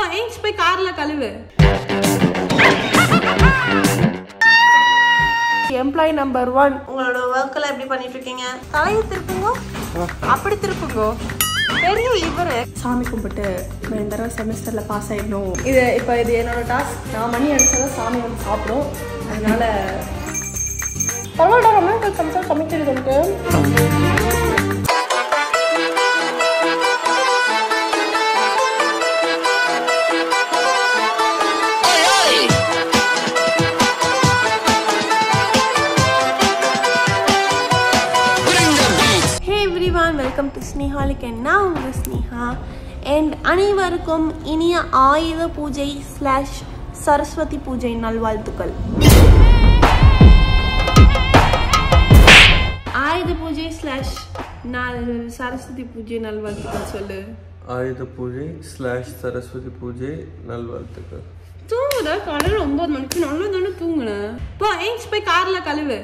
ஏஞ்சி போய் கார்ல கழுவு எம்ப்ளாயி நம்பர் ஒன் உங்களோட ஒர்க்கெல்லாம் எப்படி பண்ணிட்டு இருக்கீங்க தலையை திருப்புங்க அப்படி திருப்புங்க பெரிய இவரு சாமி கும்பிட்டு நான் இந்த தடவை செமஸ்டர்ல பாஸ் ஆயிடணும் இது இப்போ இது என்னோட டாஸ்க் நான் மணி அடிச்சாதான் சாமி வந்து சாப்பிடும் அதனால பரவாயில்ல ரொம்ப நாள் சமைச்சா சமைக்கிறது உனக்கு hey everyone welcome to Snehalic and நான் உங்கள் ஸ்னேஹா அண்ட் அனைவருக்கும் இனிய ஆயுத பூஜை ஸ்லாஷ் சரஸ்வதி பூஜை நல்வாழ்த்துக்கள் ஆயுத பூஜை ஸ்லாஷ் நாள் சரஸ்வதி பூஜை நல்வாழ்த்துக்கள் சொல்லு ஆயுத பூஜை ஸ்லாஷ் சரஸ்வதி பூஜை நல்வாழ்த்துக்கள் தூங்குத காலையில் ஒன்பது மணிக்கு நல்லா தானே தூங்குனேன் போ ஏஞ்சி போய் கார்ல கழுவு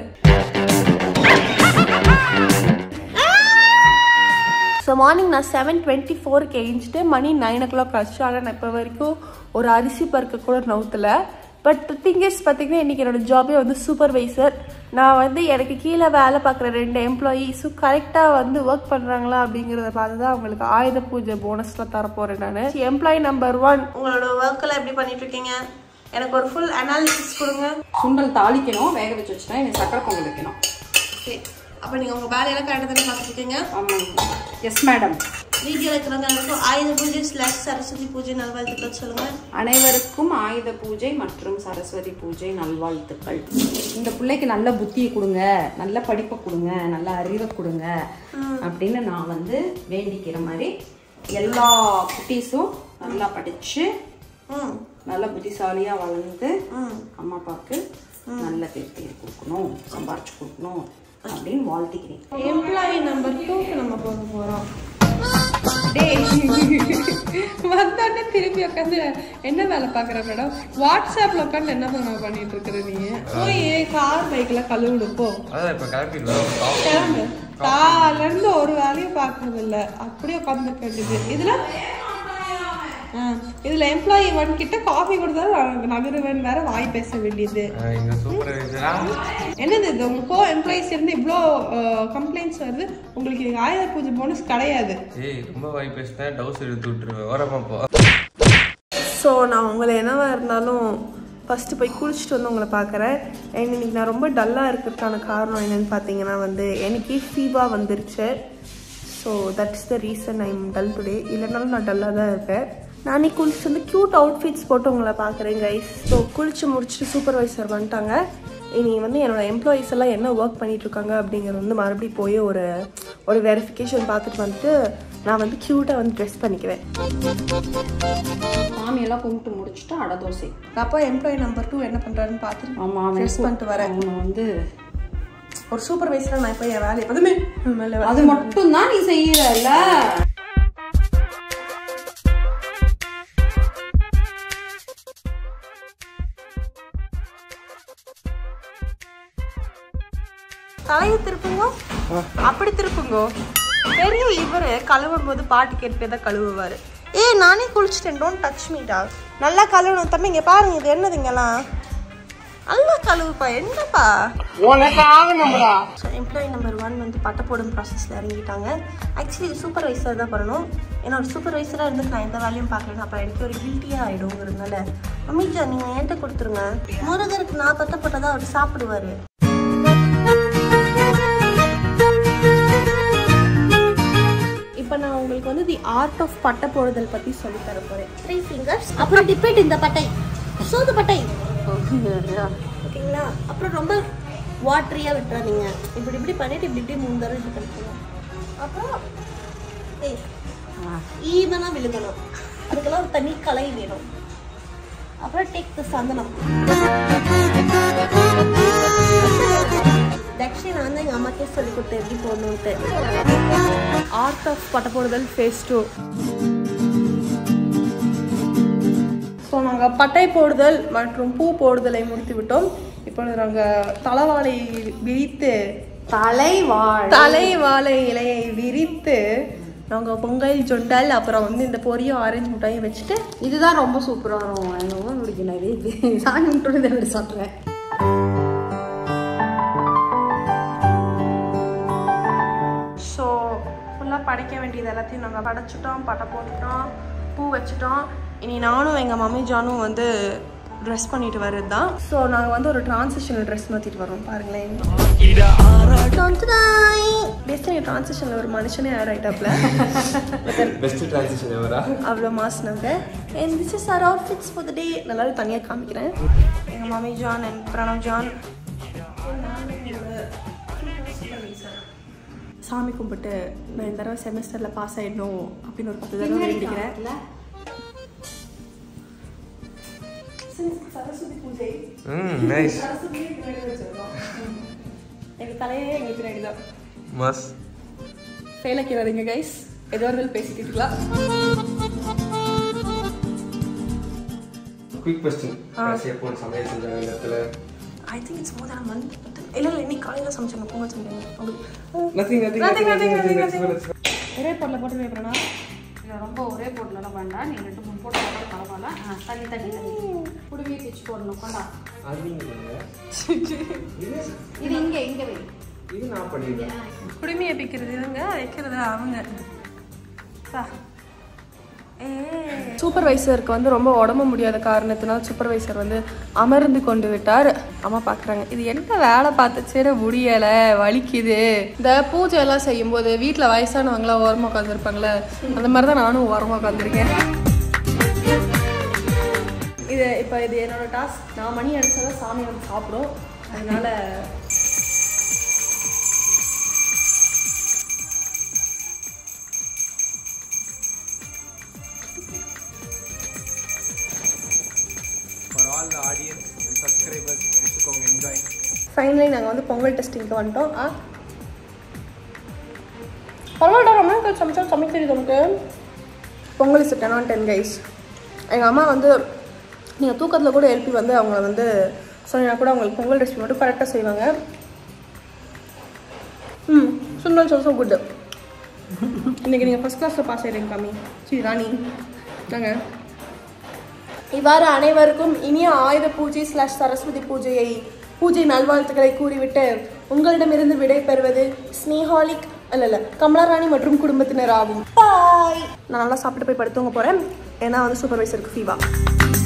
ஸோ மார்னிங் நான் செவன் டுவெண்ட்டி ஃபோருக்கு எழுந்துட்டு மணி நைன் ஓ கிளாக் ஆச்சு ஆனால் நான் இப்போ வரைக்கும் ஒரு அரிசி பருக்க கூட நவுத்தல பட் திங் இஸ் பார்த்தீங்கன்னா இன்றைக்கி என்னோட ஜாபே வந்து சூப்பர்வைசர் நான் வந்து எனக்கு கீழே வேலை பார்க்குற ரெண்டு எம்ப்ளாயீஸும் கரெக்டாக வந்து ஒர்க் பண்ணுறாங்களா அப்படிங்கிறத பார்த்து தான் அவங்களுக்கு ஆயுத பூஜை போனஸில் தரப்போகிறேன் நான் எம்ப்ளாயி நம்பர் ஒன் உங்களோட ஒர்க்கெல்லாம் எப்படி பண்ணிட்டு இருக்கீங்க எனக்கு ஒரு ஃபுல் அனாலிசிஸ் கொடுங்க சுண்டல் தாளிக்கணும் வேக வச்சு வச்சுட்டேன் எனக்கு சக்கரை பொங்கல் வைக்கணும் சரி அப்போ நீங்கள் உங்கள் வேலையெல்லாம் கரெக்டாக தானே பார்த்துருக்கீங்க ஆமாங்க எஸ் மேடம் வீடியோ இருக்கிறவங்க எல்லாருக்கும் ஆயுத பூஜை ஸ்லாஷ் சரஸ்வதி பூஜை நல்வாழ்த்துக்கள் சொல்லுங்கள் அனைவருக்கும் ஆயுத பூஜை மற்றும் சரஸ்வதி பூஜை நல்வாழ்த்துக்கள் இந்த பிள்ளைக்கு நல்ல புத்தியை கொடுங்க நல்ல படிப்பை கொடுங்க நல்ல அறிவை கொடுங்க அப்படின்னு நான் வந்து வேண்டிக்கிற மாதிரி எல்லா குட்டீஸும் நல்லா படிச்சு ம் நல்ல புத்திசாலியா வளர்ந்து ம் அம்மா அப்பாவுக்கு நல்ல பேர் பேர் கொடுக்கணும் சம்பாரிச்சு கொடுக்கணும் அப்படின்னு வாழ்த்திக்கிறேன் எம்ப்ளாயி நம்பர் டூக்கு நம்ம போக போகிறோம் வந்தோடனே திரும்பி உட்காந்து என்ன வேலை பார்க்குற மேடம் வாட்ஸ்அப்பில் உட்காந்து என்ன பண்ண பண்ணிட்டு இருக்கிற நீ போய் கார் பைக்கில் கழுவிடு போ அதான் இப்போ கிளம்பிடுவோம் கிளம்பு காலைல இருந்து ஒரு வேலையும் பார்க்கறது இல்ல அப்படியே உட்காந்து வேண்டியது இதுல ஆ, இதுல எம்ப்ளாயி ஒன் கிட்ட காஃபி கொடுத்தா நகருவேன் வேற வாய் பேச வேண்டியது எங்க சூப்பர்வைசரா என்னது இது உங்க கோ எம்ப்ளாயிஸ் இருந்து இவ்வளோ கம்ப்ளைண்ட்ஸ் வருது உங்களுக்கு இது ஆயுத பூஜை போனஸ் கிடையாது ஏய் ரொம்ப வாய் பேசினேன் டவுஸ் எடுத்து விட்டுருவேன் ஓரமா போ ஸோ நான் உங்களை என்னவா இருந்தாலும் ஃபஸ்ட்டு போய் குளிச்சுட்டு வந்து உங்களை பார்க்குறேன் அண்ட் இன்னைக்கு நான் ரொம்ப டல்லாக இருக்கிறதுக்கான காரணம் என்னன்னு பார்த்தீங்கன்னா வந்து எனக்கு ஃபீவாக வந்துருச்சு so that's the reason I am dull today இல்லைனாலும் நான் டல்லாக தான் இருப்பேன் நானே குளிச்சு வந்து க்யூட் அவுட்ஃபிட்ஸ் போட்டு உங்களை பார்க்குறேன் கைஸ் ஸோ குளிச்சு முடிச்சுட்டு சூப்பர்வைசர் வந்துட்டாங்க இனி வந்து என்னோட எம்ப்ளாயீஸ் எல்லாம் என்ன ஒர்க் பண்ணிட்டு இருக்காங்க அப்படிங்கிறது வந்து மறுபடியும் போய் ஒரு ஒரு வெரிஃபிகேஷன் பார்த்துட்டு வந்துட்டு நான் வந்து க்யூட்டாக வந்து ட்ரெஸ் பண்ணிக்குவேன் சாமியெல்லாம் கும்பிட்டு முடிச்சுட்டு அடை தோசை அப்போ எம்ப்ளாயி நம்பர் டூ என்ன பண்றாருன்னு பார்த்துட்டு ஆமா ட்ரெஸ் பண்ணிட்டு வரேன் அவனை வந்து ஒரு சூப்பர்வைசரா நான் இப்போ என் வேலையை எப்போதுமே மேலே அது மட்டும் தான் நீ செய்யறல்ல தலையை திருப்புங்க அப்படி திருப்புங்க பெரிய இவரு கழுவும் போது பாட்டு கேட்டுட்டே தான் கழுவுவாரு ஏய் நானே குளிச்சிட்டேன் டோன்ட் டச் மீடா நல்லா கழுவணும் தம்பி இங்க பாருங்க இது என்னது இங்கெல்லாம் நல்லா கழுவுப்பா என்னப்பா எம்ப்ளாயி நம்பர் ஒன் வந்து பட்டை போடும் ப்ராசஸில் இறங்கிட்டாங்க ஆக்சுவலி இது சூப்பர்வைசர் தான் பண்ணணும் ஏன்னா ஒரு சூப்பர்வைசராக இருந்து நான் எந்த வேலையும் பார்க்கலன்னா அப்புறம் எனக்கு ஒரு கில்ட்டியாக ஆகிடுங்கிறதுனால அமித்ஷா நீங்கள் என்கிட்ட கொடுத்துருங்க முருகருக்கு நான் பட்டை போட்டால் தான் அவர் சாப்பிடுவார் இப்போ நான் உங்களுக்கு வந்து தி ஆர்ட் ஆஃப் பட்டை போடுதல் பற்றி சொல்லி தர போகிறேன் த்ரீ ஃபிங்கர்ஸ் அப்புறம் டிப்பேட் இந்த பட்டை சோது பட்டை ஓகேங்களா அப்புறம் ரொம்ப வாட்டரியாக விட்டுறாதீங்க இப்படி இப்படி பண்ணிட்டு இப்படி இப்படி மூணு தடவை இப்படி கழிக்கணும் அப்புறம் ஏய் ஈவனாக விழுகணும் அதுக்கெல்லாம் ஒரு தனி கலை வேணும் அப்புறம் டேக் த சந்தனம் ஆக்சுவலி நான் தான் எங்கள் அம்மாக்கே சொல்லி கொடுத்தேன் எப்படி போடணுன்ட்டு ஆர்ட் ஆஃப் பட்ட போடுதல் ஃபேஸ் டூ ஸோ நாங்கள் பட்டை போடுதல் மற்றும் பூ போடுதலை முடித்து விட்டோம் இப்பொழுது நாங்கள் தலைவாழை விரித்து தலைவாழ் தலைவாழை இலையை விரித்து நாங்கள் பொங்கல் ஜொண்டல் அப்புறம் வந்து இந்த பொரியும் ஆரஞ்சு முட்டாயும் வச்சுட்டு இதுதான் ரொம்ப சூப்பராக இருக்கும் எனக்கு ரொம்ப பிடிக்கும் நிறைய இது சாமி மட்டும் தான் எடுத்து சாப்பிட்றேன் ஸோ ஃபுல்லாக படைக்க வேண்டியது எல்லாத்தையும் நாங்கள் படைச்சிட்டோம் பட்டை போட்டுட்டோம் பூ வச்சுட்டோம் இனி நானும் எங்கள் மம்மி ஜானும் வந்து ட்ரெஸ் பண்ணிட்டு வர்றது தான் ஸோ நாங்கள் வந்து ஒரு டிரான்சிஷனல் ட்ரெஸ் மாற்றிட்டு வரோம் பாருங்களேன் பெஸ்ட் டிரான்சிஷனில் ஒரு மனுஷனே ஆட் ஆகிட்டாப்ல பெஸ்ட் டிரான்சிஷன் எவரா அவ்வளோ மாசினாங்க and this is our outfits for the day நல்லா தனியாக காமிக்கிறேன் எங்கள் mummy John and Pranav John சாமி கும்பிட்டு நான் இந்த தடவை செமஸ்டரில் பாஸ் ஆகிடணும் அப்படின்னு ஒரு பத்து தடவை வேண்டிக்கிறேன் சரஸ்வதி பூஜை ம் நைஸ் சரஸ்வதியே பின்னாடி வச்சிருக்கோம் எங்கள் தலையே எங்கள் பின்னாடி தான் மஸ் ஃபெயில் ஆக்கிறாதீங்க கைஸ் எதுவாக இருந்தாலும் பேசிக்கிட்டு இருக்கலாம் குயிக் கொஸ்டின் கடைசியாக போன சமையல் செஞ்சாங்க இந்த இடத்துல I think it's more than month இல்லை இல்லை இன்னைக்கு காலையில் சமைச்சாங்க பொங்கல் செஞ்சாங்க nothing nothing Nothing, nothing, nothing, nothing ஒரே பொருளை போட்டு வைக்கிறேன்னா இல்லை ரொம்ப ஒரே போடலாம் வேண்டாம் நீ ரெண்டு மூணு போட்டு கூட பரவாயில்ல ஆ தண்ணி தண்ணி தண்ணி குடுமையை பிச்சு போடணும் கொண்டா அது நீங்க பண்ணுங்க இது இங்கே இங்கே வை இது நான் பண்ணிடுறேன் குடுமையை பிக்கிறது இவங்க வைக்கிறது அவங்க சூப்பர்வைசருக்கு வந்து ரொம்ப உடம்பு முடியாத காரணத்தினால் சூப்பர்வைசர் வந்து அமர்ந்து கொண்டு விட்டார் அம்மா பார்க்குறாங்க இது என்ன வேலை பார்த்து சேர முடியலை வலிக்குது இந்த பூஜை எல்லாம் செய்யும்போது வீட்டில் வயசானவங்களாம் ஓரமாக உட்காந்துருப்பாங்களே அந்த மாதிரி தான் நானும் ஓரமாக உட்காந்துருக்கேன் இது இப்போ இது என்னோட டாஸ்க் நான் மணி அடிச்சாதான் சாமி வந்து சாப்பிடும் அதனால for all the audience and subscribers வச்சுக்கோங்க என்ஜாய் ஃபைனலி நாங்கள் வந்து பொங்கல் டெஸ்டிங்க்கு வந்துட்டோம் ஆ பரவாயில்ல ரொம்ப நாள் கழிச்சு சமைச்சா சமைக்க தெரியுது உனக்கு pongal is ten on ten guys எங்கள் அம்மா வந்து நீங்கள் தூக்கத்தில் கூட எழுப்பி வந்து அவங்கள வந்து சொன்னீங்கன்னா கூட அவங்களுக்கு பொங்கல் ரெசிபி மட்டும் கரெக்டாக செய்வாங்க ம் சுண்டல் ஸோ ஸோ குட் இன்றைக்கி நீங்கள் ஃபஸ்ட் கிளாஸில் பாஸ் ஆகிடுங்க காமி சரி ராணி நாங்கள் இவ்வாறு அனைவருக்கும் இனிய ஆயுத பூஜை ஸ்லாஷ் சரஸ்வதி பூஜையை பூஜை நல்வாழ்த்துக்களை கூறிவிட்டு உங்களிடமிருந்து விடை பெறுவது ஸ்னேஹாலிக் அல்ல இல்ல கமலாராணி மற்றும் குடும்பத்தினர் ஆகும் பாய் நான் நல்லா சாப்பிட்டு போய் படுத்துங்க போறேன் ஏன்னா வந்து சூப்பர்வைசருக்கு ஃபீவா